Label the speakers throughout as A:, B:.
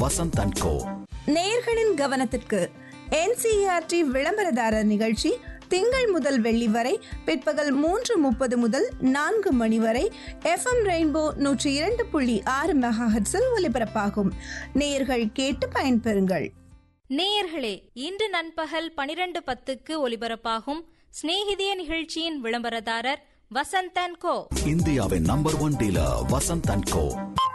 A: Vasanth and கோ
B: நேயர்களின் கவனத்திற்கு NCERT விளம்பரதாரர் நிகழ்ச்சி திங்கள் முதல் வெள்ளி வரை பிற்பகல் மூன்று முப்பது முதல் நான்கு மணி வரை எஃப்எம் ரெயின்போ நூற்றி இரண்டு புள்ளி ஆறு மெகாஹெட்ஸில் ஒலிபரப்பாகும் நேயர்கள் கேட்டு பயன்பெறுங்கள்
C: நேயர்களே இன்று நண்பகல் பனிரெண்டு பத்துக்கு ஒலிபரப்பாகும் சிநேகிதிய நிகழ்ச்சியின் விளம்பரதாரர் வசந்தன் கோ
A: இந்தியாவின் number one dealer Vasanth and Co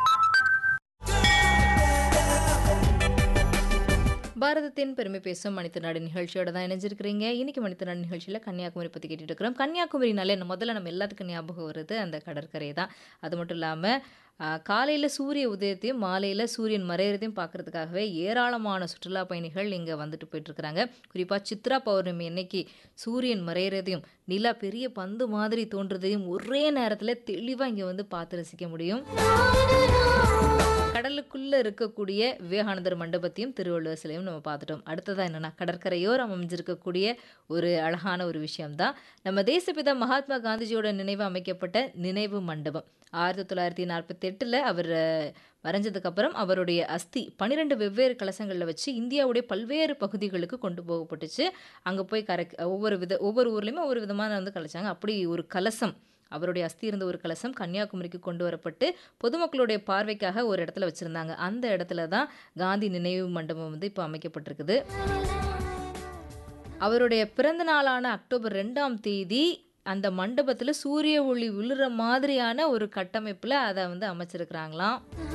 D: பாரதத்தின் பெருமை பேசும் மனித நாடு நிகழ்ச்சியோட தான் இணைஞ்சிருக்கிறீங்க இன்னைக்கு மனித நாடு நிகழ்ச்சியில் கன்னியாகுமரி பற்றி கேட்டுட்டு இருக்கிறோம் கன்னியாகுமரினாலே நம்ம முதல்ல நம்ம எல்லாத்துக்கும் ஞாபகம் வருது அந்த கடற்கரை தான் அது மட்டும் இல்லாமல் காலையில் சூரிய உதயத்தையும் மாலையில் சூரியன் மறையிறதையும் பார்க்கறதுக்காகவே ஏராளமான சுற்றுலா பயணிகள் இங்கே வந்துட்டு போயிட்டுருக்குறாங்க குறிப்பாக சித்ரா பௌர்ணமி அன்னைக்கு சூரியன் மறையிறதையும் நிலா பெரிய பந்து மாதிரி தோன்றதையும் ஒரே நேரத்தில் தெளிவாக இங்கே வந்து பார்த்து ரசிக்க முடியும் கடலுக்குள்ள இருக்கக்கூடிய விவேகானந்தர் மண்டபத்தையும் திருவள்ளுவர் சிலையும் நம்ம பார்த்துட்டோம் அடுத்ததா என்னன்னா கடற்கரையோரம் அமைஞ்சிருக்கக்கூடிய ஒரு அழகான ஒரு விஷயம்தான் நம்ம தேசப்பிதா மகாத்மா காந்திஜியோட நினைவு அமைக்கப்பட்ட நினைவு மண்டபம் ஆயிரத்தி தொள்ளாயிரத்தி நாற்பத்தி எட்டில் அவர் மறைஞ்சதுக்கு அப்புறம் அவருடைய அஸ்தி பன்னிரெண்டு வெவ்வேறு கலசங்களில் வச்சு இந்தியாவுடைய பல்வேறு பகுதிகளுக்கு கொண்டு போகப்பட்டுச்சு அங்கே போய் கரை ஒவ்வொரு வித ஒவ்வொரு ஊர்லேயுமே ஒவ்வொரு விதமான வந்து கலைச்சாங்க அப்படி ஒரு கலசம் அவருடைய அஸ்தி இருந்த ஒரு கலசம் கன்னியாகுமரிக்கு கொண்டு வரப்பட்டு பொதுமக்களுடைய பார்வைக்காக ஒரு இடத்துல வச்சுருந்தாங்க அந்த இடத்துல தான் காந்தி நினைவு மண்டபம் வந்து இப்போ அமைக்கப்பட்டிருக்குது அவருடைய பிறந்த நாளான அக்டோபர் ரெண்டாம் தேதி அந்த மண்டபத்தில் சூரிய ஒளி விழுற மாதிரியான ஒரு கட்டமைப்பில் அதை வந்து அமைச்சிருக்கிறாங்களாம்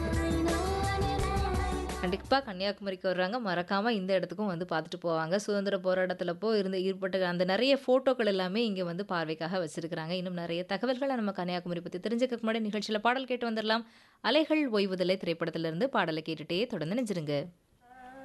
D: கண்டிப்பாக கன்னியாகுமரிக்கு வர்றாங்க மறக்காமல் இந்த இடத்துக்கும் வந்து பார்த்துட்டு போவாங்க சுதந்திர போராட்டத்தில் போ இருந்து ஈடுபட்ட அந்த நிறைய ஃபோட்டோக்கள் எல்லாமே இங்கே வந்து பார்வைக்காக வச்சிருக்கிறாங்க இன்னும் நிறைய தகவல்களை நம்ம கன்னியாகுமரி பற்றி தெரிஞ்சுக்க முன்னாடி நிகழ்ச்சியில் பாடல் கேட்டு வந்துடலாம் அலைகள் ஓய்வுதலை திரைப்படத்திலிருந்து பாடலை கேட்டுட்டே தொடர்ந்து நினைச்சிருங்க